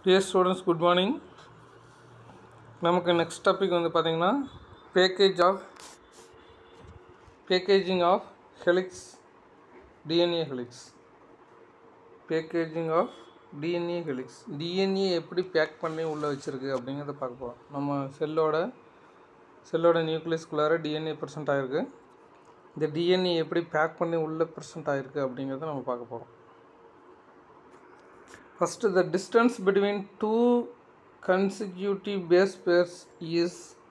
Dear students good morning நமக்கு next topic வந்து பார்த்திங்கன்னா package of packaging of helix DNA helix packaging of DNA helix DNA எப்படி pack பண்ணி உள்ளே வச்சுருக்கு அப்படிங்கிறத பார்க்க போகிறோம் நம்ம செல்லோட செல்லோட நியூக்ளியஸ்குள்ளார டிஎன்ஏ ப்ரெசென்ட் ஆகிருக்கு இந்த டிஎன்ஏ எப்படி பேக் பண்ணி உள்ளே ப்ரெசென்ட் ஆகிருக்கு அப்படிங்கிறத நம்ம பார்க்க போகிறோம் First, the distance between two consecutive base pairs is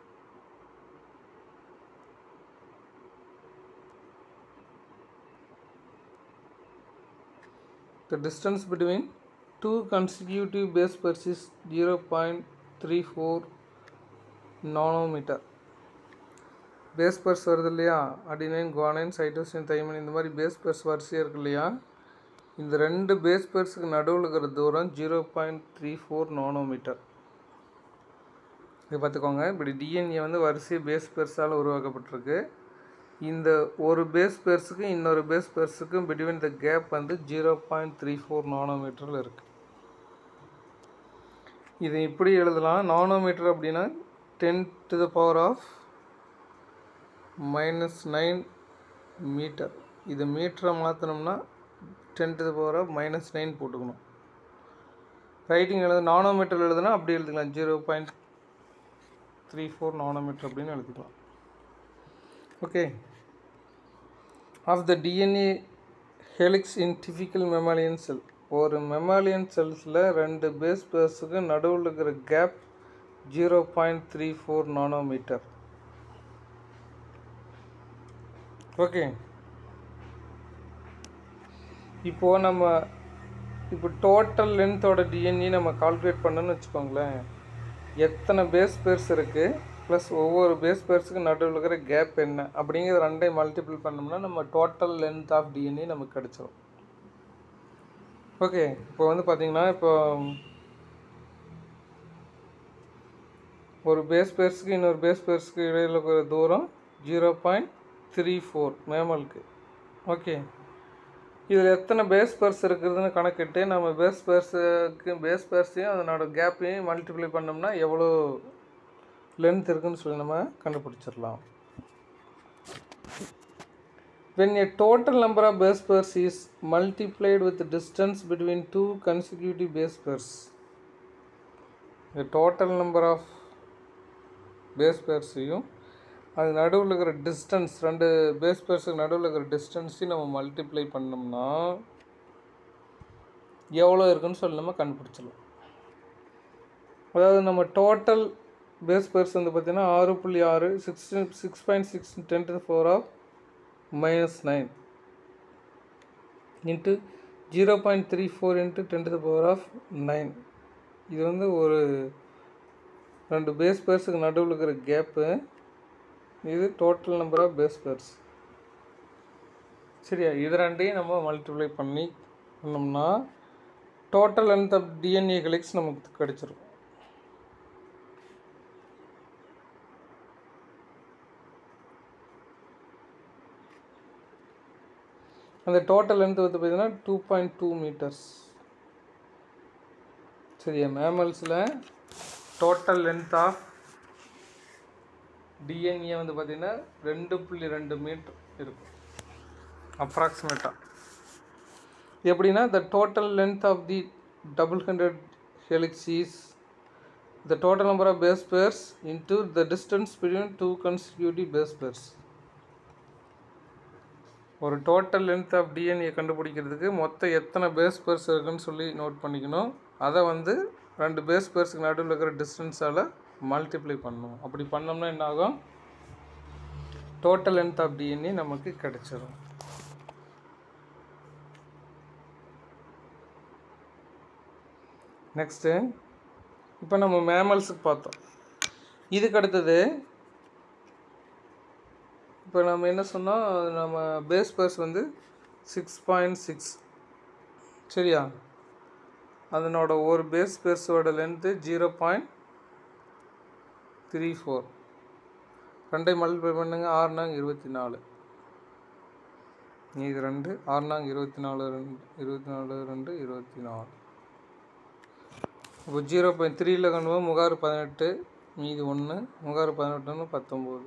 the distance between two consecutive base pairs is 0.34 nanometer. Base pairs வருது இல்லையா அடினைன் குவானைன் சைட்டோசின் தைமன் இந்த மாதிரி பேஸ் பர்ஸ் வரிசையாக இருக்கு இல்லையா இந்த ரெண்டு பேஸ் பேர்ஸுக்கு நடுவில் இருக்கிற தூரம் zero point three four nanometer இது பார்த்துக்கோங்க இப்படி டிஎன்ஏ வந்து வரிசை பேஸ் பேர்ஸால் உருவாக்கப்பட்டிருக்கு இந்த ஒரு பேஸ் பேர்ஸுக்கும் இன்னொரு பேஸ் பேர்ஸுக்கும் பிட்வீன் த கேப் வந்து ஜீரோ பாயிண்ட் த்ரீ ஃபோர் நானோமீட்டரில் இருக்குது இதை இப்படி எழுதலாம் நானோமீட்டர் அப்படின்னா ten to the power of minus nine meter இது மீட்டரை மாற்றினோம்னா ten to the power of minus nine போட்டுக்கணும் ரைட்டிங் எழுது நானோமீட்டர் எழுதுனா அப்படி எழுதிக்கலாம் zero point three four nanometre அப்படின்னு எழுதிக்கலாம் okay of the DNA helix in typical mammalian cell ஒரு மெமாலியன் செல்ஸில் ரெண்டு பேஸ் பேஸுக்கு நடுவில் இருக்கிற gap zero point three four nanometer okay இப்போது நம்ம இப்போ டோட்டல் லென்த்தோட டிஎன்ஏ நம்ம கால்குலேட் பண்ணோன்னு வச்சுக்கோங்களேன் எத்தனை பேஸ் பேர்ஸ் இருக்குது ப்ளஸ் ஒவ்வொரு பேஸ் பேர்ஸுக்கு நடுவில் இருக்கிற கேப் என்ன அப்படிங்கிற ரெண்டையும் மல்டிபிள் பண்ணோம்னா நம்ம டோட்டல் லென்த் ஆஃப் டிஎன்ஏ நமக்கு கிடச்சிரும் ஓகே இப்போ வந்து பார்த்திங்கன்னா இப்போ ஒரு பேஸ் பேர்ஸுக்கு இன்னொரு பேஸ் பேர்ஸுக்கு இடையில் இருக்கிற தூரம் ஜீரோ பாயிண்ட் த்ரீ ஃபோர் மேமலுக்கு ஓகே இதில் எத்தனை பேஸ் பேர்ஸ் இருக்குதுன்னு கணக்கிட்டு நம்ம பேஸ் பேர்ஸுக்கு பேஸ் பேர்ஸையும் அதனோட கேப்பையும் மல்டிப்ளை பண்ணோம்னா எவ்வளோ லென்த் இருக்குன்னு சொல்லி நம்ம கண்டுபிடிச்சிடலாம் when a total number of base pairs is multiplied with the distance between two consecutive base pairs the total number of base pairsையும் அது நடுவில் இருக்கிற டிஸ்டன்ஸ் ரெண்டு பேஸ் பேர்ஸுக்கு நடுவில் இருக்கிற டிஸ்டன்ஸையும் நம்ம மல்டிப்ளை பண்ணோம்னா எவ்வளோ இருக்குன்னு சொல்லி நம்ம கண்டுபிடிச்சிடலாம் அதாவது நம்ம டோட்டல் பேஸ் பேர்ஸ் வந்து பார்த்திங்கன்னா ஆறு புள்ளி ஆறு six six point six ten to four of minus nine into zero point three four into ten to power of nine இது வந்து ஒரு ரெண்டு பேஸ் பேர்ஸுக்கு நடுவில் இருக்கிற கேப்பு இது total number of base pairs சரியா இது ரெண்டையும் நம்ம மல்டிப்ளை பண்ணி பண்ணோம்னா total length of DNA helix நமக்கு கிடச்சிரும் அந்த டோட்டல் லென்த் வந்து பார்த்தீங்கன்னா டூ பாயிண்ட் டூ மீட்டர்ஸ் சரியா மேமல்ஸில் டோட்டல் லென்த் ஆஃப் டிஎன்ஏ வந்து பார்த்திங்கன்னா ரெண்டு புள்ளி ரெண்டு மீட்டர் இருக்கும் அப்ராக்சிமேட்டாக எப்படின்னா the total length of the double hundred helix is the total number of base pairs into the distance between two constitutive base pairs ஒரு டோட்டல் லென்த் ஆஃப் டிஎன்ஏ கண்டுபிடிக்கிறதுக்கு மொத்தம் எத்தனை பேஸ் பேர்ஸ் இருக்குன்னு சொல்லி நோட் பண்ணிக்கணும் அதை வந்து ரெண்டு பேஸ் பேர்ஸுக்கு நடுவில் இருக்கிற டிஸ்டன்ஸால் மல்டிப்ளை பண்ணணும் அப்படி பண்ணோம்னா என்ன ஆகும் டோட்டல் லென்த் ஆஃப் டிஎன்ஏ நமக்கு கிடைச்சிரும் நெக்ஸ்ட்டு இப்போ நம்ம மேமல்ஸுக்கு பார்த்தோம் இதுக்கு அடுத்தது இப்போ நம்ம என்ன சொன்னோம் நம்ம பேஸ் பேர்ஸ் வந்து சிக்ஸ் பாயிண்ட் சிக்ஸ் சரியா அதனோட ஒரு பேஸ் பேர்ஸோட length zero point three four ரெண்டையும் மல்டிப்ளை பண்ணுங்க ஆறுனாங்க இருபத்தி நாலு இது ரெண்டு ஆறுனாங்க இருபத்தி நாலு ரெண்டு இருபத்தி நாலு ரெண்டு இருபத்தி நாலு இப்போ ஜீரோ பாயிண்ட் த்ரீயில் கொண்டு போய் முகாறு பதினெட்டு மீதி ஒன்று முகாறு பதினெட்டுன்னு பத்தொம்போது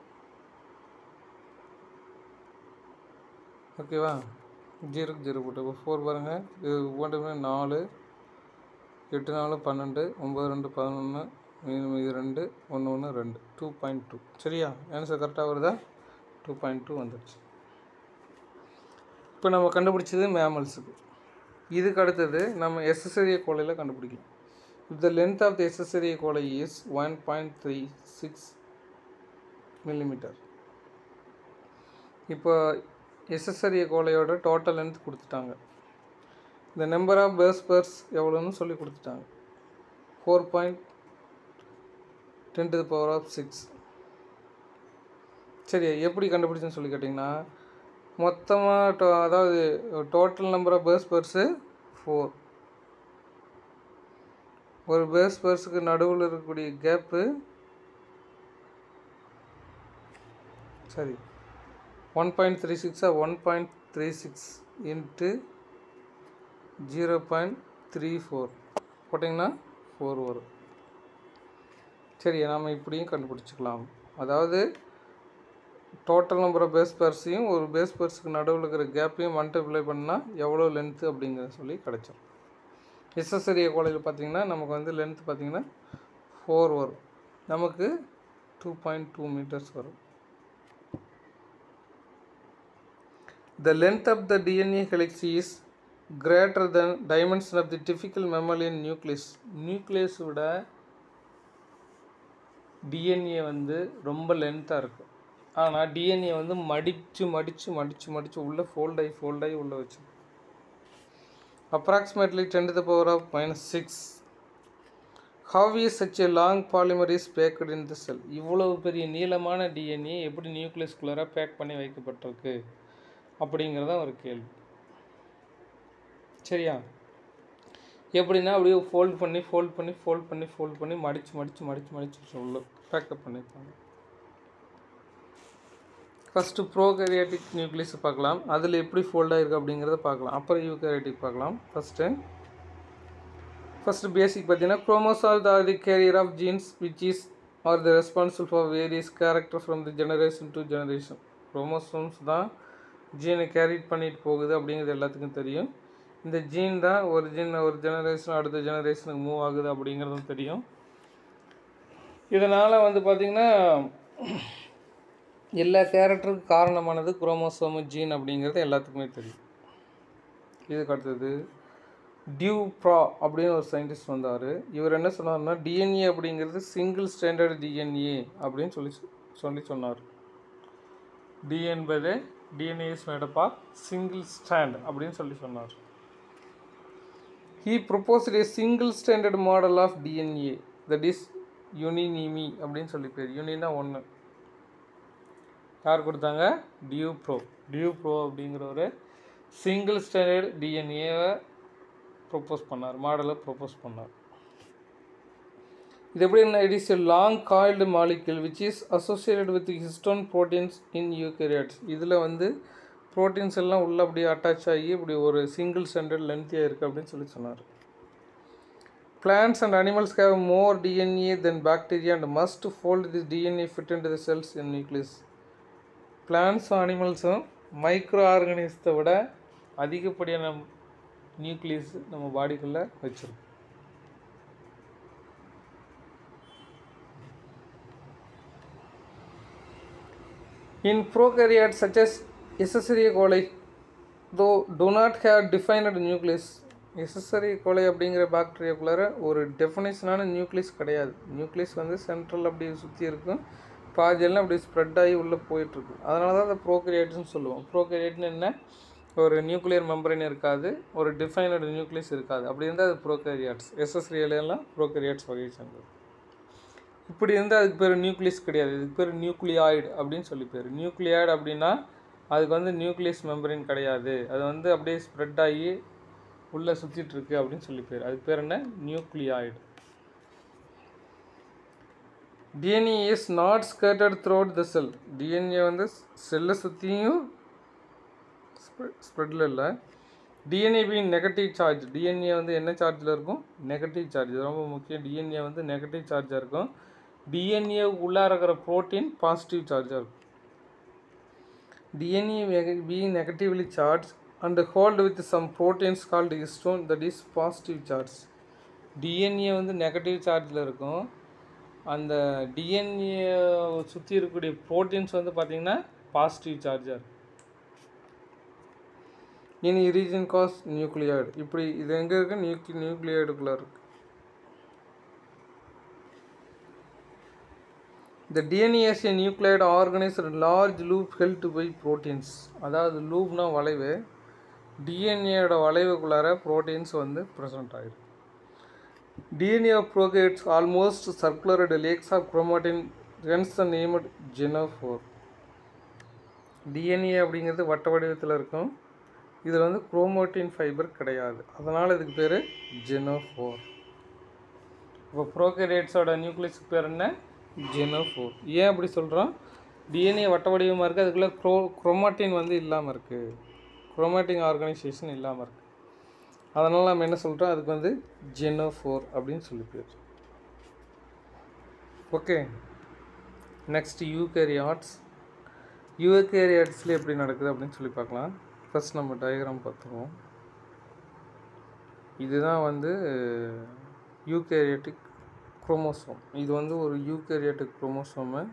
ஓகேவா ஜீரோக்கு ஜீரோ போட்டு இப்போ ஃபோர் பாருங்கள் இது போட்டுமே நாலு எட்டு நாலு பன்னெண்டு ஒம்பது ரெண்டு பதினொன்று மீதி மீதி ரெண்டு ஒன்று ஒன்று ரெண்டு டூ பாயிண்ட் டூ சரியா ஆன்சர் கரெக்டாக வருதா டூ பாயிண்ட் டூ வந்துடுச்சு இப்போ நம்ம கண்டுபிடிச்சது மேமல்ஸுக்கு இதுக்கு அடுத்தது நம்ம எஸ்எஸ்எரிய கோலையில் கண்டுபிடிக்கலாம் if the length of the accessory கோலை is 1.36 millimeter இப்போ எஸ்எஸ்எரிய கோலையோட டோட்டல் லென்த் கொடுத்துட்டாங்க இந்த நம்பர் ஆஃப் பேஸ் பர்ஸ் எவ்வளோன்னு சொல்லி கொடுத்துட்டாங்க four point ten to power of six சரி எப்படி கண்டுபிடிச்சுன்னு சொல்லி கேட்டிங்கன்னா மொத்தமாக டோ அதாவது total number of base pairs four ஒரு பேஸ் பர்ஸுக்கு நடுவில் இருக்கக்கூடிய கேப்பு சரி ஒன் பாயிண்ட் த்ரீ சிக்ஸா one point three six into zero point three four போட்டிங்கன்னா ஃபோர் வரும் சரி நாம் இப்படியும் கண்டுபிடிச்சிக்கலாம் அதாவது டோட்டல் நம்பர் ஆஃப் பேஸ் பர்ஸையும் ஒரு பேஸ் பர்ஸுக்கு நடுவில் இருக்கிற கேப்பையும் மல்டிப்ளை பண்ணால் எவ்வளோ லென்த்து அப்படிங்கிறத சொல்லி கிடச்சிரும் எஸ்எஸ்எரிய கோலையில் பார்த்தீங்கன்னா நமக்கு வந்து லென்த் பார்த்தீங்கன்னா ஃபோர் வரும் நமக்கு டூ பாயிண்ட் டூ மீட்டர்ஸ் வரும் The length of the DNA helix is greater than dimension of the typical mammalian nucleus. nucleus விட டிஎன்ஏ வந்து ரொம்ப லென்த்தாக இருக்கும் ஆனால் டிஎன்ஏ வந்து மடித்து மடித்து மடித்து மடித்து உள்ளே ஃபோல்டாகி ஃபோல்டாகி உள்ளே வச்சு approximately ten to the power of minus six how is such a long polymer is packed in the cell இவ்வளவு பெரிய நீளமான டிஎன்ஏ எப்படி நியூக்ளியஸ்குள்ளராக பேக் பண்ணி வைக்கப்பட்டிருக்கு அப்படிங்கிறத ஒரு கேள்வி சரியா எப்படின்னா அப்படியே ஃபோல்ட் பண்ணி ஃபோல்ட் பண்ணி ஃபோல்ட் பண்ணி ஃபோல்ட் பண்ணி மடித்து மடித்து மடித்து மடித்து சொல்லு பேக்கப் பண்ணியிருப்பாங்க ஃபஸ்ட்டு ப்ரோகேரியாட்டிக் நியூக்ளியஸ் பார்க்கலாம் அதில் எப்படி ஃபோல்ட் ஆகிருக்கு அப்படிங்கிறத பார்க்கலாம் அப்புறம் யூகேரியாட்டிக் பார்க்கலாம் ஃபஸ்ட்டு ஃபஸ்ட்டு பேசிக் பார்த்தீங்கன்னா chromosomes are the carrier of genes which is are the responsible for various character from the generation to generation chromosomes தான் ஜீனை கேரிட் பண்ணிட்டு போகுது அப்படிங்கிறது எல்லாத்துக்கும் தெரியும் இந்த ஜீன் தான் ஒரு ஜீன் ஒரு ஜெனரேஷன் அடுத்த ஜெனரேஷனுக்கு மூவ் ஆகுது அப்படிங்கிறதும் தெரியும் இதனால் வந்து பார்த்திங்கன்னா எல்லா கேரக்டருக்கு காரணமானது குரோமோசோமு ஜீன் அப்படிங்கிறது எல்லாத்துக்குமே தெரியும் இதுக்கு அடுத்தது டியூ ப்ரா அப்படின்னு ஒரு சயின்டிஸ்ட் வந்தார் இவர் என்ன சொன்னார்னா டிஎன்ஏ அப்படிங்கிறது சிங்கிள் ஸ்டாண்டர்ட் டிஎன்ஏ அப்படின்னு சொல்லி சொல்லி சொன்னார் டி என்பது DNA is made up of single strand அப்படின்னு சொல்லி சொன்னார் he proposed a single standard model of DNA that is யுனினிமி அப்படின்னு சொல்லி பேர் யுனினா ஒன்று யார் கொடுத்தாங்க டியூ ப்ரோ டியூ ப்ரோ அப்படிங்கிற ஒரு சிங்கிள் ஸ்டாண்டர்ட் டிஎன்ஏவை ப்ரொப்போஸ் பண்ணார் மாடலை ப்ரொப்போஸ் பண்ணார் இது எப்படி என்ன it is a long coiled molecule which is associated with histone proteins in eukaryotes இதில் வந்து ப்ரோட்டீன்ஸ் எல்லாம் உள்ளே அப்படியே அட்டாச் ஆகி இப்படி ஒரு சிங்கிள் ஸ்டாண்டர்ட் லென்த்தியாக இருக்குது அப்படின்னு சொல்லி சொன்னார் plants and animals have more DNA than bacteria and must fold this DNA fit into the cells in nucleus பிளான்ஸும் அனிமல்ஸும் மைக்ரோ ஆர்கனிசத்தை விட அதிகப்படியான நியூக்ளியஸ் நம்ம பாடிக்குள்ளே வச்சிருக்கோம் In prokaryotes such as Escherichia coli, though do not have defined nucleus, Escherichia coli அப்படிங்கிற பாக்டீரியாக்குள்ளார ஒரு டெஃபினேஷனான நியூக்ளியஸ் கிடையாது நியூக்ளியஸ் வந்து சென்ட்ரல் அப்படி சுற்றி இருக்கும் பாதியெல்லாம் அப்படி ஸ்ப்ரெட் ஆகி உள்ளே போயிட்டுருக்கு அதனால தான் அதை ப்ரோகரியாட்ஸ்னு சொல்லுவோம் ப்ரோகரியாட்னு என்ன ஒரு நியூக்ளியர் மெம்பரேன் இருக்காது ஒரு டிஃபைனடு நியூக்ளியஸ் இருக்காது அப்படி இருந்தால் அது ப்ரோகரியாட்ஸ் எஸ்எஸ்ரியலாம் ப்ரோகரியாட்ஸ் வகையை சேர்ந்தது இப்படி இருந்தால் அதுக்கு பேர் நியூக்ளியஸ் கிடையாது இதுக்கு பேர் நியூக்ளியாய்டு அப்படின்னு சொல்லி பேர் நியூக்ளியாய்டு அப்படின்னா அதுக்கு வந்து நியூக்ளியஸ் மெம்பரின் கிடையாது அது வந்து அப்படியே ஸ்ப்ரெட் ஆகி உள்ளே சுற்றிட்டு இருக்கு அப்படின்னு சொல்லி பேர் அதுக்கு பேர் என்ன nucleoid DNA is not scattered throughout the cell DNA வந்து செல்லை சுற்றியும் ஸ்ப்ரெட்டில் இல்லை DNA being negative charge DNA வந்து என்ன சார்ஜில் இருக்கும் நெகட்டிவ் சார்ஜ் இது ரொம்ப முக்கியம் டிஎன்ஏ வந்து நெகட்டிவ் சார்ஜாக இருக்கும் டிஎன்ஏ உள்ளார இருக்கிற ப்ரோட்டீன் பாசிட்டிவ் சார்ஜாக இருக்கும் DNA being negatively charge and hold with some proteins called histone that is positive charge DNA வந்து நெகட்டிவ் சார்ஜில் இருக்கும் அந்த டிஎன்ஏ சுற்றி இருக்கக்கூடிய ப்ரோட்டீன்ஸ் வந்து பார்த்திங்கன்னா பாசிட்டிவ் சார்ஜாக இருக்கும் இனி ரீஜன் காஸ் நியூக்ளியாய்டு இப்படி இது எங்கே இருக்கு நியூக்ளி நியூக்ளியாய்டுக்குள்ளே இருக்கு இந்த DNA is a nucleoid organised large loop held by proteins அதாவது லூப்னா வளைவு டிஎன்ஏயோட வளைவுக்குள்ளார ப்ரோட்டீன்ஸ் வந்து ப்ரெசென்ட் ஆகிடும் DNA of prokaryotes almost circular at the lakes of chromatin hence the name genophore DNA அப்படிங்கிறது வட்ட வடிவத்தில் இருக்கும் இதில் வந்து குரோமோட்டின் ஃபைபர் கிடையாது அதனால் இதுக்கு பேர் ஜெனோஃபோர் இப்போ ப்ரோகரேட்ஸோட நியூக்ளியஸுக்கு பேர் என்ன ஜெனோஃபோர் ஏன் அப்படி சொல்கிறோம் டிஎன்ஏ வட்ட வடிவமாக இருக்குது அதுக்குள்ளே க்ரோ குரோமாட்டின் வந்து இல்லாமல் இருக்குது குரோமாட்டின் ஆர்கனைசேஷன் இல்லாமல் இருக்குது அதனால் நம்ம என்ன சொல்கிறோம் அதுக்கு வந்து ஜெனோஃபோர் அப்படின்னு சொல்லி பேர் ஓகே நெக்ஸ்ட் யூகேரியாட்ஸ் யூகேரியாட்ஸில் எப்படி நடக்குது அப்படின்னு சொல்லி பார்க்கலாம் ஃபர்ஸ்ட் நம்ம டயக்ராம் பார்த்துருவோம் இதுதான் வந்து யூகேரியாட்டிக் குரோமோசோம் இது வந்து ஒரு யூகேரியாட்டிக் குரோமோசோமு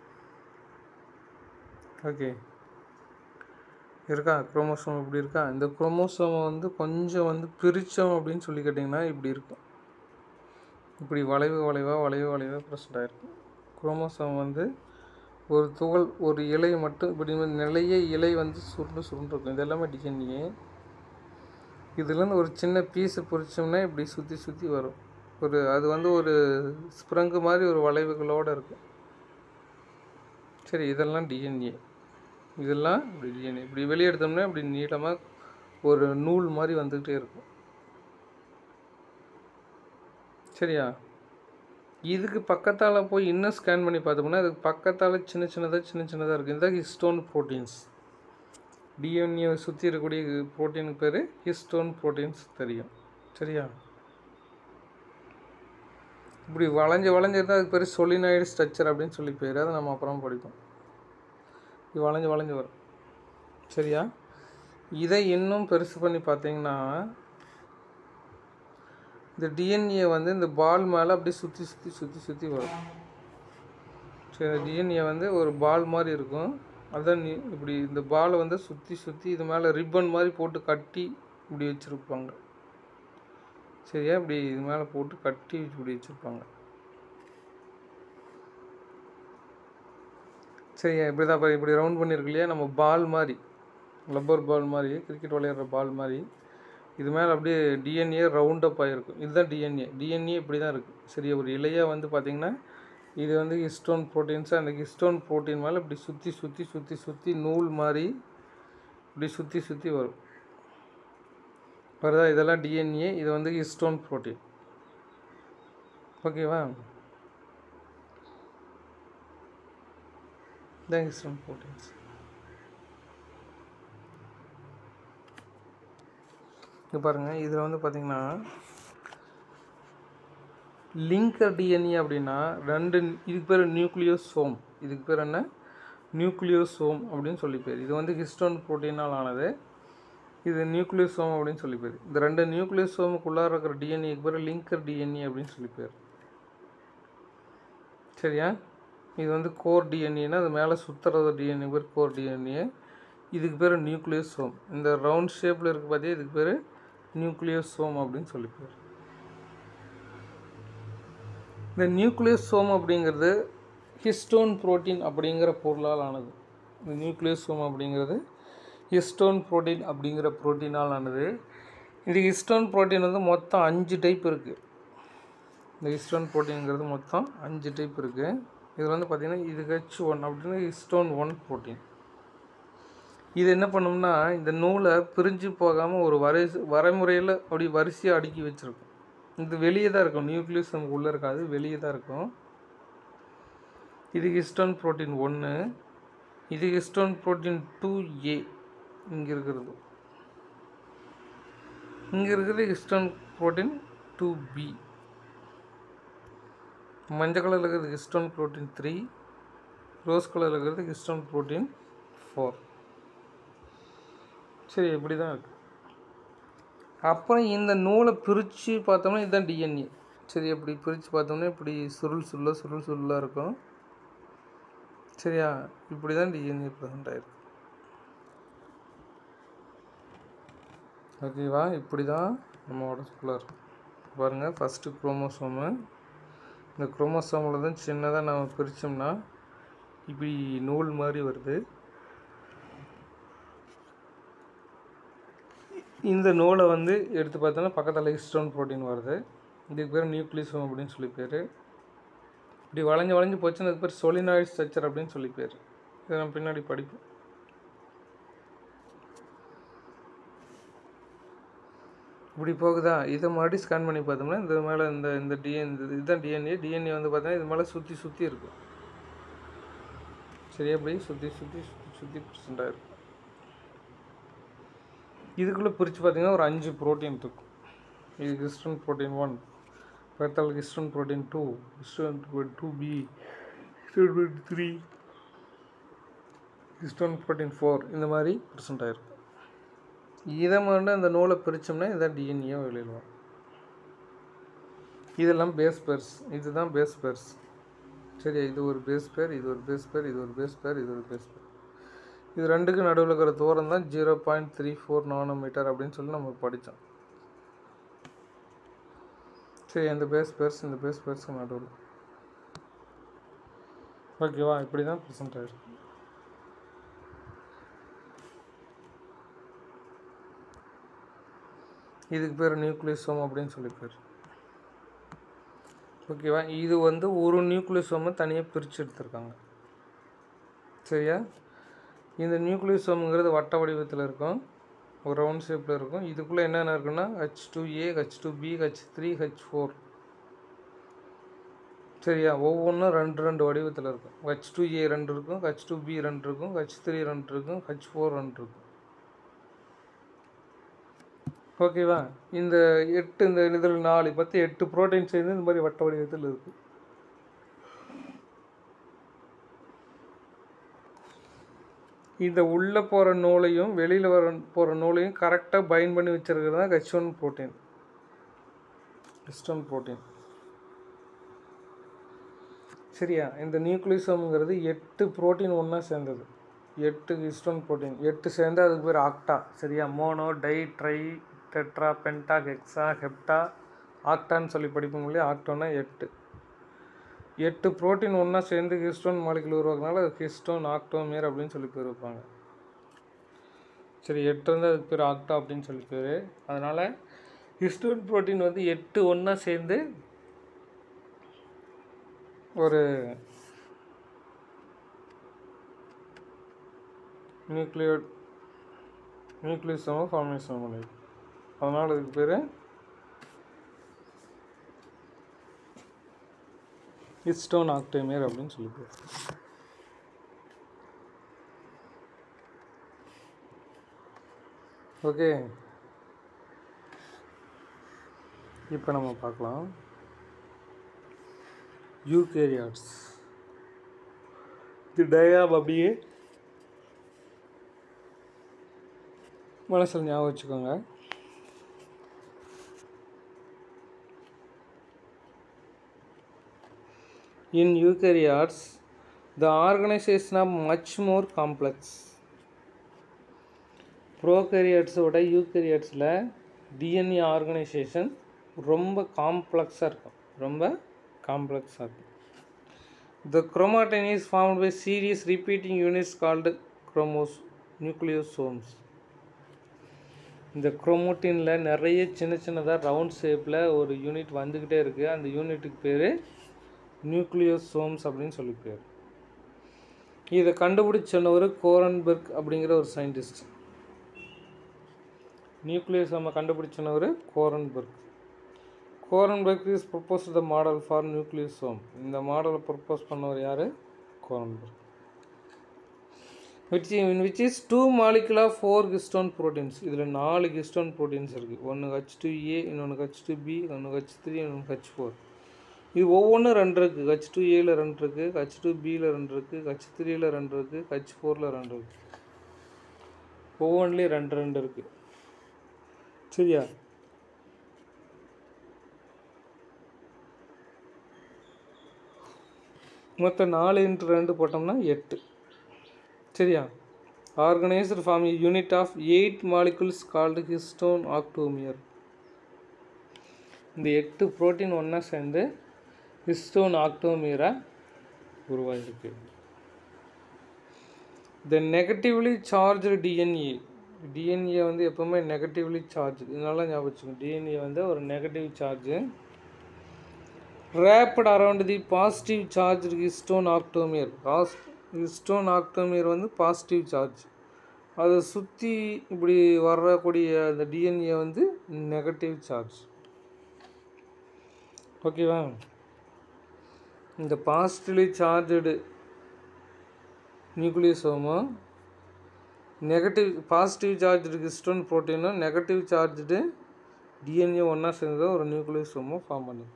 ஓகே இருக்கா குரோமோசோம் இப்படி இருக்கா இந்த குரோமோசோமை வந்து கொஞ்சம் வந்து பிரித்தோம் அப்படின்னு சொல்லி கேட்டிங்கன்னா இப்படி இருக்கும் இப்படி வளைவு வளைவாக வளைவு வளைவாக ப்ரெசண்ட் ஆகிருக்கும் குரோமோசோம் வந்து ஒரு துகள் ஒரு இலை மட்டும் இப்படி வந்து நிலைய இலை வந்து சுருண்டு சுருண்டு இருக்கும் இது எல்லாமே டிஎன்ஏ இதுலேருந்து ஒரு சின்ன பீஸை பிரித்தோம்னா இப்படி சுற்றி சுற்றி வரும் ஒரு அது வந்து ஒரு ஸ்ப்ரங்கு மாதிரி ஒரு வளைவுகளோடு இருக்கும் சரி இதெல்லாம் டிஎன்ஏ இதெல்லாம் இப்படி டிஎன்ஏ இப்படி வெளியே எடுத்தோம்னா இப்படி நீளமாக ஒரு நூல் மாதிரி வந்துக்கிட்டே இருக்கும் சரியா இதுக்கு பக்கத்தால் போய் இன்னும் ஸ்கேன் பண்ணி பார்த்தோம்னா அதுக்கு பக்கத்தால் சின்ன சின்னதாக சின்ன சின்னதாக இருக்குது இதுதான் ஹிஸ்டோன் ப்ரோட்டீன்ஸ் டிஎன்ஏ சுற்றி இருக்கக்கூடிய ப்ரோட்டீனுக்கு பேர் ஹிஸ்டோன் ப்ரோட்டீன்ஸ் தெரியும் சரியா இப்படி வளைஞ்சு வளைஞ்சிருந்தால் அதுக்கு பேர் சொலினாய்டு ஸ்ட்ரக்சர் அப்படின்னு சொல்லி பேர் அதை நம்ம அப்புறம் படிப்போம் இது வளைஞ்சு வளைஞ்சு வரும் சரியா இதை இன்னும் பெருசு பண்ணி பார்த்தீங்கன்னா இந்த டிஎன்ஏ வந்து இந்த பால் மேலே அப்படியே சுற்றி சுற்றி சுற்றி சுற்றி வரும் சரி டிஎன்ஏ வந்து ஒரு பால் மாதிரி இருக்கும் அதான் நீ இப்படி இந்த பாலை வந்து சுற்றி சுற்றி இது மேலே ரிப்பன் மாதிரி போட்டு கட்டி இப்படி வச்சுருப்பாங்க சரியா இப்படி இது மேலே போட்டு கட்டி இப்படி வச்சுருப்பாங்க சரியா இப்படி தான் பாரு, இப்படி ரவுண்ட் பண்ணியிருக்கு இல்லையா நம்ம பால் மாதிரி லப்பர் பால் மாதிரி கிரிக்கெட் விளையாடுற பால் மாதிரி இது மேலே அப்படியே டிஎன்ஏ ரவுண்டப் ஆகிருக்கும் இதுதான் டிஎன்ஏ டிஎன்ஏ இப்படி தான் இருக்குது சரி ஒரு இலையாக வந்து பார்த்திங்கன்னா இது வந்து ஹிஸ்டோன் ப்ரோட்டீன்ஸ் அந்த ஹிஸ்டோன் ப்ரோட்டீன் மேலே இப்படி சுற்றி சுற்றி சுற்றி சுற்றி நூல் மாதிரி இப்படி சுற்றி சுற்றி வரும் வருதா இதெல்லாம் டிஎன்ஏ இது வந்து ஹிஸ்டோன் ப்ரோட்டீன் ஓகேவா இதான் ஹிஸ்டோன் ப்ரோட்டீன்ஸ் இங்கே பாருங்கள் இதில் வந்து பார்த்திங்கன்னா லிங்கர் டிஎன்ஏ அப்படின்னா ரெண்டு இதுக்கு பேர் நியூக்ளியோசோம் இதுக்கு பேர் என்ன நியூக்ளியோசோம் அப்படின்னு சொல்லி பேர் இது வந்து ஹிஸ்டோன் ப்ரோட்டீனால் ஆனது இது நியூக்ளியோசோம் அப்படின்னு சொல்லி பேர் இந்த ரெண்டு நியூக்ளியோசோமுக்குள்ளார இருக்கிற டிஎன்ஏக்கு பேர் லிங்கர் டிஎன்ஏ அப்படின்னு சொல்லி பேர் சரியா இது வந்து கோர் டிஎன்ஏனா அது மேலே சுற்றுறது டிஎன்ஏ பேர் கோர் டிஎன்ஏ இதுக்கு பேர் நியூக்ளியோசோம் இந்த ரவுண்ட் ஷேப்பில் இருக்கு பார்த்தியா இதுக்கு பேர் நியூக்ளியோசோம் அப்படின்னு சொல்லி பேர் இந்த நியூக்ளியோசோம் அப்படிங்கிறது ஹிஸ்டோன் புரோட்டீன் அப்படிங்கிற பொருளால் ஆனது இந்த நியூக்ளியோசோம் அப்படிங்கிறது ஹிஸ்டோன் புரோட்டீன் அப்படிங்கிற புரோட்டீனால் ஆனது இந்த ஹிஸ்டோன் புரோட்டீன் வந்து மொத்தம் அஞ்சு டைப் இருக்குது இந்த ஹிஸ்டோன் புரோட்டீன்ங்கிறது மொத்தம் அஞ்சு டைப் இருக்குது இதில் வந்து பார்த்திங்கன்னா இது ஹெச் ஒன் அப்படின்னு ஹிஸ்டோன் ஒன் புரோட்டீன் இது என்ன பண்ணும்னா இந்த நூலை பிரிஞ்சு போகாமல் ஒரு வரை வரைமுறையில் அப்படி வரிசையாக அடுக்கி வச்சுருக்கும் இது வெளியே தான் இருக்கும் நியூக்ளியஸ் நமக்கு உள்ளே இருக்காது வெளியே தான் இருக்கும் இது ஹிஸ்டோன் புரோட்டீன் ஒன்று இது ஹிஸ்டோன் புரோட்டீன் டூ ஏ இங்கே இருக்கிறது இங்கே இருக்கிறது ஹிஸ்டோன் புரோட்டீன் டூ பி மஞ்சள் கலரில் இருக்கிறது ஹிஸ்டோன் புரோட்டீன் த்ரீ ரோஸ் கலரில் இருக்கிறது ஹிஸ்டோன் புரோட்டீன் ஃபோர் சரி இப்படி தான் இருக்குது அப்புறம் இந்த நூலை பிரித்து பார்த்தோம்னா இதுதான் டிஎன்ஏ சரி அப்படி பிரித்து பார்த்தோம்னா இப்படி சுருள் சுருளாக சுருள் சுருளாக இருக்கும் சரியா இப்படி தான் டிஎன்ஏ ப்ரெசென்ட் ஆகிருக்கு ஓகேவா இப்படி தான் நம்ம உடம்புக்குள்ள இருக்கும் பாருங்கள் ஃபஸ்ட்டு குரோமோசோமு இந்த குரோமோசோமில் தான் சின்னதாக நம்ம பிரித்தோம்னா இப்படி நூல் மாதிரி வருது இந்த நூலை வந்து எடுத்து பார்த்தோன்னா பக்கத்தில் ஹிஸ்டோன் ப்ரோட்டீன் வருது இதுக்கு பேர் நியூக்ளியோசோம் அப்படின்னு சொல்லி பேர் இப்படி வளைஞ்சு வளைஞ்சு போச்சுன்னா அதுக்கு பேர் சொலினாய்டு ஸ்ட்ரக்சர் அப்படின்னு சொல்லி பேர் இதை நம்ம பின்னாடி படிப்போம் இப்படி போகுதா இதை மறுபடியும் ஸ்கேன் பண்ணி பார்த்தோம்னா இந்த மேலே இந்த இந்த டிஎன் இதுதான் டிஎன்ஏ டிஎன்ஏ வந்து பார்த்தோன்னா இது மேலே சுற்றி சுற்றி இருக்கும் சரியா இப்படி சுற்றி சுற்றி சுற்றி சுற்றி ப்ரெசென்ட்டாக இருக்கும் இதுக்குள்ளே பிரித்து பார்த்தீங்கன்னா ஒரு அஞ்சு ப்ரோட்டீன் இருக்கும் இது ஹிஸ்டன் ப்ரோட்டீன் ஒன் பக்கத்தில் histone protein two histone two B histone protein three histone protein four இந்த மாதிரி ப்ரெசென்ட் ஆகிருக்கும் இதை மட்டும் இந்த நூலை பிரித்தோம்னா இதான் டிஎன்ஏ வெளியில் வரும் இதெல்லாம் பேஸ் பேர்ஸ் இதுதான் பேஸ் பேர்ஸ் சரியா இது ஒரு பேஸ் பேர் இது ஒரு பேஸ் பேர் இது ஒரு பேஸ் பேர் இது ஒரு பேஸ் பேர் இது ரெண்டுக்கு நடுவில் இருக்கிற தூரம் தான் zero point three four nanometre அப்படின்னு சொல்லி நம்ம படித்தோம் சரி இந்த பேஸ் பேர்ஸ் இந்த பேஸ் பேர்ஸ்க்கு நடுவில் ஓகேவா இப்படி தான் ப்ரெசென்ட் ஆகிருக்கு இதுக்கு பேர் நியூக்ளியோசோம் அப்படின்னு சொல்லி பேர் ஓகேவா இது வந்து ஒரு நியூக்ளியோசோமை தனியாக பிரித்து எடுத்திருக்காங்க சரியா இந்த நியூக்ளியோசோம்ங்கிறது வட்ட வடிவத்தில் இருக்கும் ஒரு ரவுண்ட் ஷேப்பில் இருக்கும் இதுக்குள்ளே என்னென்ன இருக்குன்னா H two A H two B H three H four சரியா ஒவ்வொன்றும் ரெண்டு ரெண்டு வடிவத்தில் இருக்கும் ஹச் டூ ஏ ரெண்டு இருக்கும் ஹச் டூ பி ரெண்டு இருக்கும் ஹச் த்ரீ ரெண்டு இருக்கும் ஹச் ஃபோர் ரெண்டு இருக்கும் ஓகேவா இந்த எட்டு இந்த இதில் நாலு பத்து எட்டு ப்ரோட்டீன் சேர்ந்து இந்த மாதிரி வட்ட வடிவத்தில் இருக்குது இந்த உள்ளே போகிற நூலையும் வெளியில் வர போகிற நூலையும் கரெக்டாக பைண்ட் பண்ணி வச்சுருக்கிறது தான் H one protein histone protein சரியா இந்த நியூக்ளியோசோம்ங்கிறது எட்டு ப்ரோட்டீன் ஒன்றா சேர்ந்தது எட்டு ஹிஸ்டோன் ப்ரோட்டீன் எட்டு சேர்ந்து அதுக்கு பேர் ஆக்டா சரியா mono di tri tetra penta hexa hepta ஆக்டான்னு சொல்லி படிப்போம் இல்லையா ஆக்டோன்னா எட்டு எட்டு புரோட்டீன் ஒன்றா சேர்ந்து ஹிஸ்டோன் மாலிகுல் உருவாக்குனால அது ஹிஸ்டோன் ஆக்டோமேர் அப்படின்னு சொல்லி பேர் வைப்பாங்க சரி எட்டு வந்து அதுக்கு பேர் ஆக்டா அப்படின்னு சொல்லி பேர் அதனால் ஹிஸ்டோன் புரோட்டீன் வந்து எட்டு ஒன்றா சேர்ந்து ஒரு நியூக்ளியோ நியூக்ளியோசோமை ஃபார்மேஷன் பண்ணிருக்கு அதனால் அதுக்கு பேர் ஹிஸ்டோன் ஆக்டேமியர் அப்படின்னு சொல்லி பேர் ஓகே இப்போ நம்ம பார்க்கலாம் யூகேரியாட்ஸ் இது டயாப் அப்படியே மனசில் ஞாபகம் வச்சுக்கோங்க In eukaryotes, the organization are much more complex. ப்ரோகேரியட்ஸோட யூகேரியட்ஸில் டிஎன்ஏ ஆர்கனைசேஷன் ரொம்ப காம்ப்ளெக்ஸாக இருக்கும் ரொம்ப காம்ப்ளெக்ஸாக இருக்கும் the chromatin is formed by series repeating units called chromos nucleosomes இந்த குரோமோட்டினில் நிறைய சின்ன சின்னதாக ரவுண்ட் ஷேப்பில் ஒரு யூனிட் வந்துக்கிட்டே இருக்குது அந்த யூனிட்டுக்கு பேர் நியூக்ளியோசோம்ஸ் அப்படின்னு சொல்லி பேர் இதை கண்டுபிடிச்சவர் கோரன்பெர்க் அப்படிங்கிற ஒரு சயின்டிஸ்ட் நியூக்ளியோசோமை கண்டுபிடிச்சவர் Kornberg Kornberg is propose the model for nucleosome இந்த மாடலை ப்ரொப்போஸ் பண்ணவர் யார் Kornberg which which is two molecular four histone proteins இதில் நாலு ஹிஸ்டோன் ப்ரோட்டீன்ஸ் இருக்குது ஒன்று ஹச் டூ ஏ இன்னொன்று ஹச் டூ பி ஒன்று ஹச் த்ரீ இன்னொன்று ஹச் ஃபோர் இது ஒவ்வொன்றும் ரெண்டு இருக்குது ஹச் டூ ஏல ரெண்டு இருக்குது ஹச் டூ பியில் ரெண்டு இருக்குது ஹச் த்ரீயில் ரெண்டு இருக்குது ஹச் ஃபோரில் ரெண்டு இருக்குது ஒவ்வொன்றுலேயும் ரெண்டு ரெண்டு இருக்குது சரியா மொத்தம் நாலு இன்ட்டு ரெண்டு போட்டோம்னா எட்டு சரியா organised form unit of eight molecules called histone octamer இந்த எட்டு புரோட்டீன் ஒன்றா சேர்ந்து ஹிஸ்டோன் ஆக்டோமியராக உருவாகிருக்கு the negatively charge DNA DNA வந்து எப்போவுமே நெகட்டிவ்லி சார்ஜ் இதனால ஞாபகம் வச்சுக்கோங்க டிஎன்ஏ வந்து ஒரு negative charge wrapped around the positive charge histone octamer cast histone octamer வந்து பாசிட்டிவ் சார்ஜ் அதை சுற்றி இப்படி வரக்கூடிய அந்த டிஎன்ஏ வந்து நெகட்டிவ் சார்ஜ் ஓகேவா இந்த பாசிட்டிவ்லி சார்ஜடு நியூக்ளியஸோமும் நெகட்டிவ் பாசிட்டிவ் சார்ஜ் ஹிஸ்டோன் ப்ரோட்டீனும் நெகட்டிவ் சார்ஜு டிஎன்ஏ ஒன்றா சேர்ந்து ஒரு நியூக்ளியஸோமும் ஃபார்ம் பண்ணுது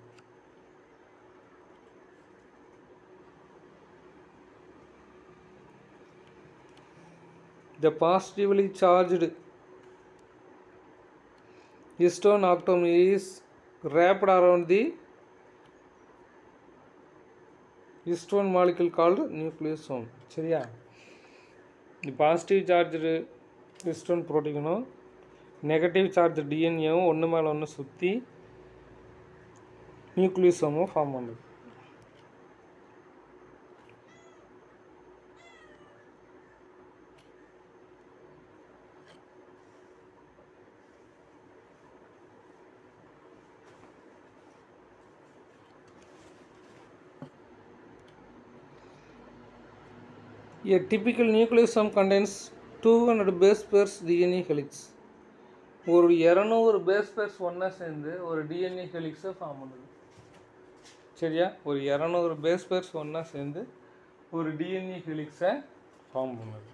the positively charged histone atom is wrapped around the histone molecule called nucleosome சரியா இந்த பாசிட்டிவ் சார்ஜு ஹிஸ்டோன் ப்ரோட்டீனும் நெகட்டிவ் சார்ஜ் டிஎன்ஏவும் ஒன்று மேலே ஒன்று சுற்றி நியூக்ளியோசோமும் ஃபார்ம் பண்ணுது A typical nucleosome contains 200 base pairs DNA helix. ஒரு இரநூறு பேஸ் பேர்ஸ் ஒன்றா சேர்ந்து ஒரு டிஎன்ஏ ஹெலிக்ஸை ஃபார்ம் பண்ணுது சரியா ஒரு இரநூறு பேஸ் பேர்ஸ் ஒன்றா சேர்ந்து ஒரு டிஎன்ஏ ஹெலிக்ஸை ஃபார்ம் பண்ணுது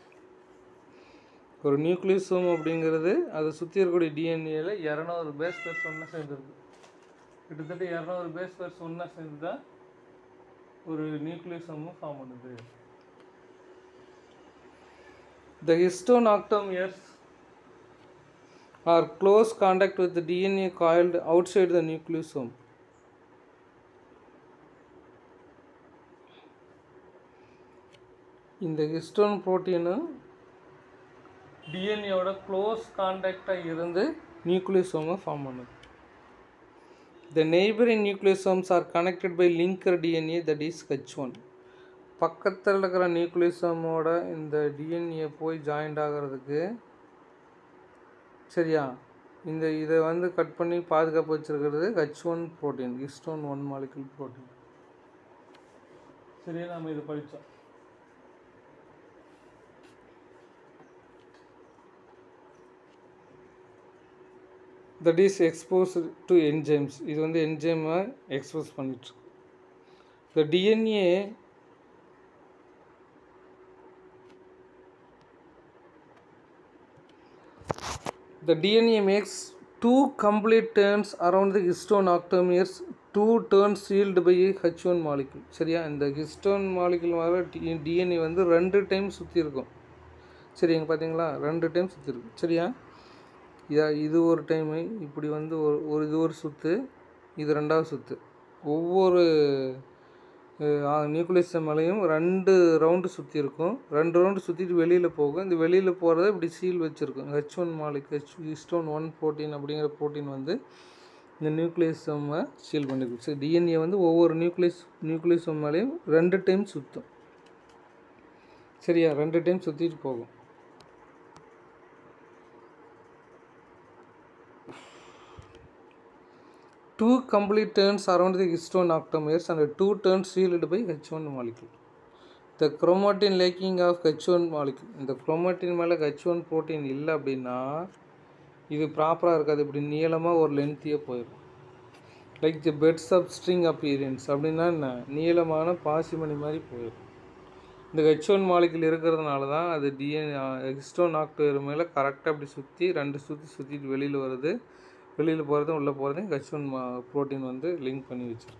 ஒரு நியூக்ளியோசோம் அப்படிங்கிறது அதை சுற்றி இருக்கக்கூடிய டிஎன்ஏல இரநூறு பேஸ் பேர்ஸ் ஒன்றா சேர்ந்துருக்கு கிட்டத்தட்ட இரநூறு பேஸ் பேர்ஸ் ஒன்றா சேர்ந்து தான் ஒரு நியூக்ளியோசோமும் ஃபார்ம் பண்ணுது The histone octameres are close contact with the DNA coiled outside the nucleosome. இந்த ஹிஸ்டோன் புரோட்டீனு டிஎன்ஏவோட க்ளோஸ் கான்டாக்டாக இருந்து நியூக்ளியோசோமை ஃபார்ம் பண்ணுது the neighbouring nucleosomes are connected by linker DNA that is H one பக்கத்தில் இருக்கிற நியூக்ளியோசோமோட இந்த டிஎன்ஏ போய் ஜாயிண்ட் ஆகிறதுக்கு சரியா இந்த இதை வந்து கட் பண்ணி பாதுகாப்பு வச்சிருக்கிறது H one protein histone one molecule protein சரியா நம்ம இது படித்தோம் that is expose to enzymes இது வந்து என்ஜைமை எக்ஸ்போஸ் பண்ணிட்டுருக்கு the DNA The DNA makes two complete turns around the histone octameres, two turns sealed by a H1 molecule. சரியா இந்த ஹிஸ்டோன் மாலிகுல் வர டிஎன்ஏ வந்து ரெண்டு டைம் சுற்றி இருக்கும் சரிங்க பார்த்தீங்களா ரெண்டு டைம் சுற்றி இருக்கும் சரியா இதா இது ஒரு டைமு இப்படி வந்து ஒரு ஒரு இது ஒரு சுற்று இது ரெண்டாவது சுற்று ஒவ்வொரு நியூக்ளியஸ் மேலேயும் ரெண்டு ரவுண்டு சுற்றி இருக்கும் ரெண்டு ரவுண்டு சுற்றிட்டு வெளியில் போகும் இந்த வெளியில் போகிறத இப்படி சீல் வச்சுருக்கும் ஹெச் ஒன் மாலிக் ஹெச் ஹிஸ்டோன் ஒன் ப்ரோட்டீன் அப்படிங்கிற ப்ரோட்டீன் வந்து இந்த நியூக்ளியஸமை சீல் பண்ணிருக்கும் சரி டிஎன்ஏ வந்து ஒவ்வொரு நியூக்ளியஸ் நியூக்ளியஸம் மேலேயும் ரெண்டு டைம் சுற்றும் சரியா ரெண்டு டைம் சுற்றிட்டு போகும் two complete turns around the histone octameres and two turns sealed by H1 molecule. The chromatin lacking of H1 molecule. இந்த chromatin மேலே H1 protein இல்லை அப்படின்னா இது ப்ராப்பராக இருக்காது இப்படி நீளமாக ஒரு லென்த்தியாக போயிடும் like the beads of string appearance அப்படின்னா என்ன நீளமான பாசிமணி மாதிரி போயிடும் இந்த ஹெச் ஒன் மாலிகுல் இருக்கிறதுனால தான் அது டிஎன் ஹிஸ்டோன் ஆக்டோர் மேலே கரெக்டாக அப்படி சுற்றி ரெண்டு சுற்றி சுற்றிட்டு வெளியில் வருது வெளியில் போகிறதும் உள்ளே போகிறதையும் ஹெச் ஒன் மா ப்ரோட்டீன் வந்து லிங்க் பண்ணி வச்சிருக்கு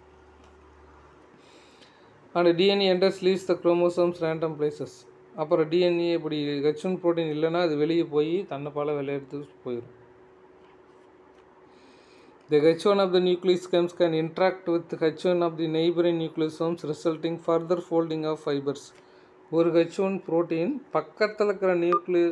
and DNA enters leaves the chromosomes random places அப்புறம் டிஎன்ஏ இப்படி ஹெச் ஒன் ப்ரோட்டீன் இல்லைன்னா அது வெளியே போய் தன்னைப்பால் விளையாடுத்து போயிடும் The H1 of the nucleosomes can interact with the H1 of the neighboring nucleosomes resulting further folding of fibers. ஒரு H1 protein பக்கத்தில் இருக்கிற நியூக்ளியோ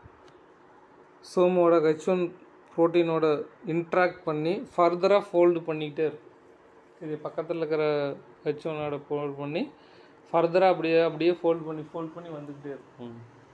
சோமோட H1 புரோட்டீனோட இன்ட்ராக்ட் பண்ணி ஃபர்தராக ஃபோல்டு பண்ணிக்கிட்டே இருக்கும் இது பக்கத்தில் இருக்கிற H1ஓட ஃபோல்ட் பண்ணி ஃபர்தராக அப்படியே அப்படியே ஃபோல்ட் பண்ணி ஃபோல்ட் பண்ணி வந்துக்கிட்டே இருக்கும்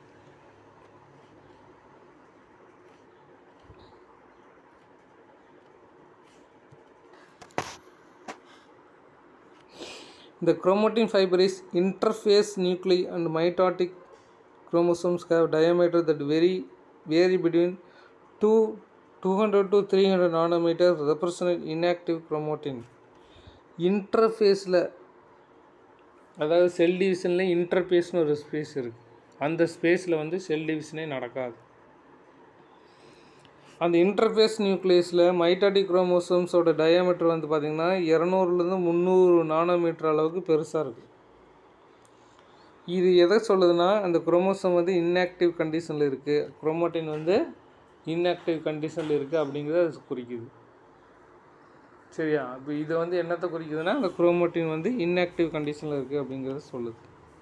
The chromatin fiber is interphase nuclei and mitotic chromosomes have diameter that vary vary between 2 200 to 300 nanometers represent inactive chromatin. இன்டர்ஃபேஸில் அதாவது செல் டிவிஷனில் இன்டர்பேஸ்னு ஒரு ஸ்பேஸ் இருக்குது அந்த ஸ்பேஸில் வந்து செல் டிவிஷனே நடக்காது அந்த இன்டர்ஃபேஸ் நியூக்ளியஸில் மைட்டாட்டிக் குரோமோசோம்ஸோட டயாமீட்டர் வந்து பார்த்திங்கன்னா இரநூறுலேருந்து முந்நூறு நானோமீட்டர் அளவுக்கு பெருசாக இருக்குது இது எதை சொல்லுதுன்னா அந்த குரோமோசோம் வந்து இன்ஆக்டிவ் கண்டிஷனில் இருக்குது குரோமோட்டின் வந்து இன்ஆக்டிவ் கண்டிஷனில் இருக்குது அப்படிங்கிறத அது குறிக்குது சரியா இப்போ இது வந்து என்னத்தை குறிக்குதுன்னா அந்த குரோமோட்டின் வந்து இன்ஆக்டிவ் கண்டிஷனில் இருக்குது அப்படிங்கிறத சொல்லுது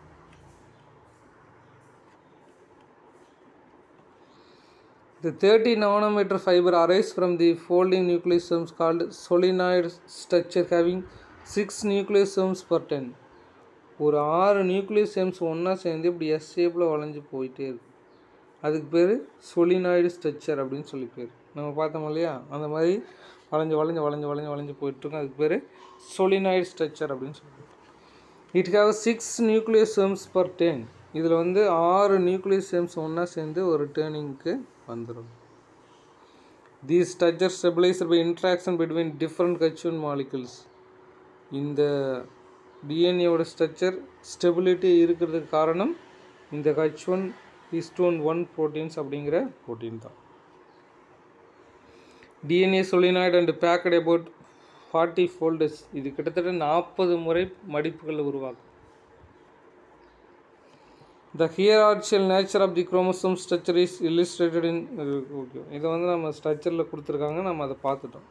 The 30 nanometer fiber arises from the folding nucleosomes called solenoid structure having 6 nucleosomes per 10. ஒரு ஆறு நியூக்ளியோசோம்ஸ் ஒன்றா சேர்ந்து இப்படி எஸ் ஷேப்பில் வளைஞ்சு போயிட்டே இருக்கு அதுக்கு பேர் சொலினாய்டு ஸ்ட்ரக்சர் அப்படின்னு சொல்லி பேர் நம்ம பார்த்தோம் இல்லையா அந்த மாதிரி வளைஞ்சு வளைஞ்சு வளைஞ்சு வளைஞ்சு வளைஞ்சு போயிட்டுருக்கோம் அதுக்கு பேர் சொலினாய்டு ஸ்ட்ரக்சர் அப்படின்னு சொல்லி it have six nucleosomes per ten இதில் வந்து ஆறு நியூக்ளியோசோம்ஸ் ஒன்றா சேர்ந்து ஒரு டேர்னிங்க்கு வந்துடும் the structure stabiliser by interaction between different கச்சுவன் மாலிகுல்ஸ் இந்த டிஎன்ஏவோட ஸ்ட்ரக்சர் ஸ்டெபிலிட்டி இருக்கிறதுக்கு காரணம் இந்த H one histone one proteins அப்படிங்கிற ப்ரோட்டீன் தான் DNA solenoid and packed about forty folders இது கிட்டத்தட்ட நாற்பது முறை மடிப்புகளை உருவாக்கும் the hierarchical nature of the chromosome structure is illustrated in okay இதை வந்து நம்ம ஸ்ட்ரக்சரில் கொடுத்துருக்காங்க நம்ம அதை பார்த்துட்டோம்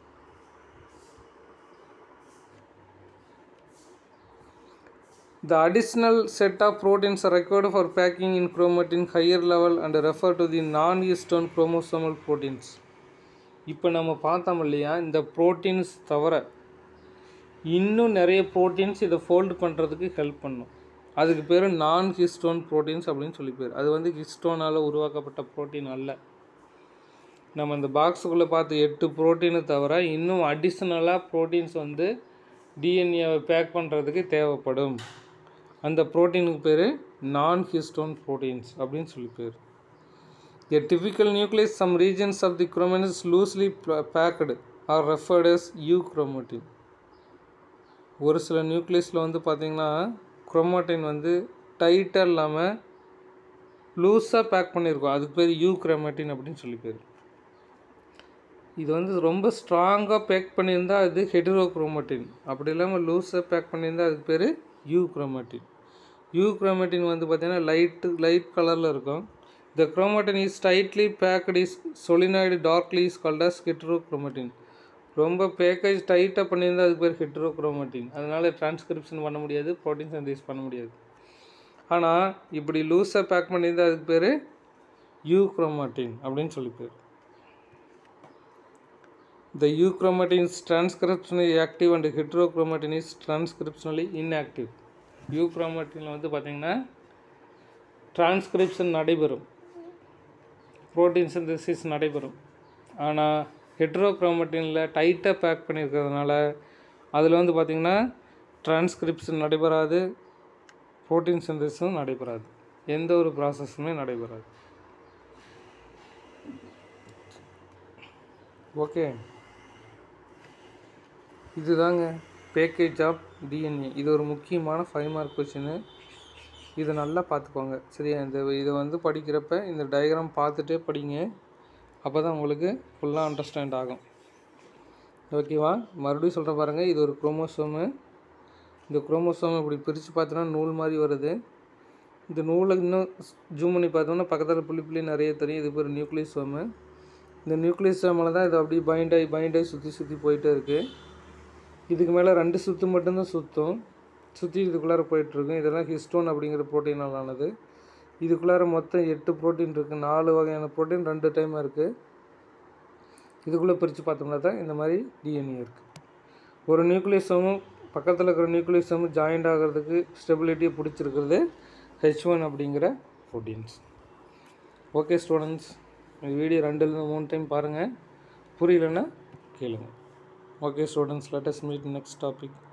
The additional set of proteins are required for packing in chromatin higher level and refer to the non-histone chromosomal proteins. இப்போ நம்ம பார்த்தோம் இல்லையா இந்த ப்ரோட்டீன்ஸ் தவிர இன்னும் நிறைய ப்ரோட்டீன்ஸ் இதை ஃபோல்டு பண்ணுறதுக்கு ஹெல்ப் பண்ணும் அதுக்கு பேர் நான் ஹிஸ்டோன் ப்ரோட்டீன்ஸ் அப்படின்னு சொல்லி பேர் அது வந்து ஹிஸ்டோனால் உருவாக்கப்பட்ட ப்ரோட்டீன் அல்ல நம்ம இந்த பாக்ஸுக்குள்ளே பார்த்து எட்டு ப்ரோட்டீனை தவிர இன்னும் அடிஷ்னலாக ப்ரோட்டீன்ஸ் வந்து டிஎன்ஏவை பேக் பண்ணுறதுக்கு தேவைப்படும் அந்த ப்ரோட்டீனுக்கு பேர் நான் ஹிஸ்டோன் ப்ரோட்டீன்ஸ் அப்படின்னு சொல்லி பேர் A typical nucleus, some regions of the chromatin is loosely pla- packed are referred as euchromatin. ஒரு சில நியூக்ளியஸில் வந்து பார்த்திங்கன்னா குரோமாட்டின் வந்து டைட்டாக இல்லாமல் லூஸாக பேக் பண்ணியிருக்கோம் அதுக்கு பேர் யூ குரோமாட்டின் அப்படின்னு சொல்லி பேர் இது வந்து ரொம்ப ஸ்ட்ராங்காக பேக் பண்ணியிருந்தா அது ஹெட்ரோ குரோமாட்டின் அப்படி இல்லாமல் லூஸாக பேக் பண்ணியிருந்தா அதுக்கு பேர் யூ குரோமாட்டின் யூ குரோமாட்டின் வந்து பார்த்திங்கன்னா லைட்டு லைட் கலரில் இருக்கும் The chromatin is tightly packed is solenoid darkly is called as heterochromatin. ரொம்ப பேக்கேஜ் டைட்டாக பண்ணியிருந்தால் அதுக்கு பேர் ஹெட்ரோக்ரோமட்டின் அதனால் டிரான்ஸ்கிரிப்ஷன் பண்ண முடியாது ப்ரோட்டீன் சிந்தேஸ் பண்ண முடியாது ஆனால் இப்படி லூஸாக பேக் பண்ணியிருந்தால் அதுக்கு பேர் யூக்ரோமாட்டின் அப்படின்னு சொல்லி பேர் the euchromatin is transcriptionally active and heterochromatin is transcriptionally inactive யூக்ரோமாட்டினில் வந்து பார்த்திங்கன்னா டிரான்ஸ்கிரிப்ஷன் நடைபெறும் புரோட்டீன் சிந்தசிஸ் நடைபெறும் ஆனால் ஹெட்ரோக்ரோமட்டினில் டைட்டாக பேக் பண்ணியிருக்கிறதுனால அதில் வந்து பார்த்திங்கன்னா டிரான்ஸ்கிரிப்ஷன் நடைபெறாது புரோட்டீன் சிந்தசிஸும் நடைபெறாது எந்த ஒரு ப்ராசஸுமே நடைபெறாது ஓகே இதுதாங்க பேக்கேஜ் ஆஃப் டிஎன்ஏ இது ஒரு முக்கியமான ஃபைவ் மார்க் கொஷினு இதை நல்லா பார்த்துக்கோங்க சரியா இந்த இதை வந்து படிக்கிறப்ப இந்த டயக்ராம் பார்த்துட்டே படிங்க அப்போ தான் உங்களுக்கு ஃபுல்லாக அண்டர்ஸ்டாண்ட் ஆகும் ஓகேவா மறுபடியும் சொல்கிற பாருங்கள் இது ஒரு குரோமோசோமு இந்த குரோமோசோம் இப்படி பிரித்து பார்த்தோன்னா நூல் மாதிரி வருது இந்த நூலை இன்னும் ஜூம் பண்ணி பார்த்தோம்னா பக்கத்தில் புள்ளி புள்ளி நிறைய தெரியும் இது பேர் நியூக்ளியஸோமு இந்த நியூக்ளியஸோமில் தான் இது அப்படியே பைண்ட் ஆகி பைண்ட் ஆகி சுற்றி சுற்றி போயிட்டே இருக்குது இதுக்கு மேலே ரெண்டு சுற்று மட்டும்தான் சுற்றும் சுற்றி இதுக்குள்ளார போயிட்டுருக்கும் இதெல்லாம் ஹிஸ்டோன் அப்படிங்கிற ப்ரோட்டீனால் ஆனது இதுக்குள்ளார மொத்தம் எட்டு ப்ரோட்டீன் இருக்குது நாலு வகையான ப்ரோட்டீன் ரெண்டு டைம் இருக்குது இதுக்குள்ளே பிரித்து பார்த்தோம்னா தான் இந்த மாதிரி டிஎன்ஏ இருக்குது ஒரு நியூக்ளியஸமும் பக்கத்தில் இருக்கிற நியூக்ளியஸமும் ஜாயிண்ட் ஆகிறதுக்கு ஸ்டெபிலிட்டியை பிடிச்சிருக்கிறது ஹெச் ஒன் அப்படிங்கிற ப்ரோட்டீன்ஸ் ஓகே ஸ்டூடெண்ட்ஸ் இந்த வீடியோ ரெண்டுலேருந்து மூணு டைம் பாருங்கள் புரியலன்னா கேளுங்க okay students let's meet next topic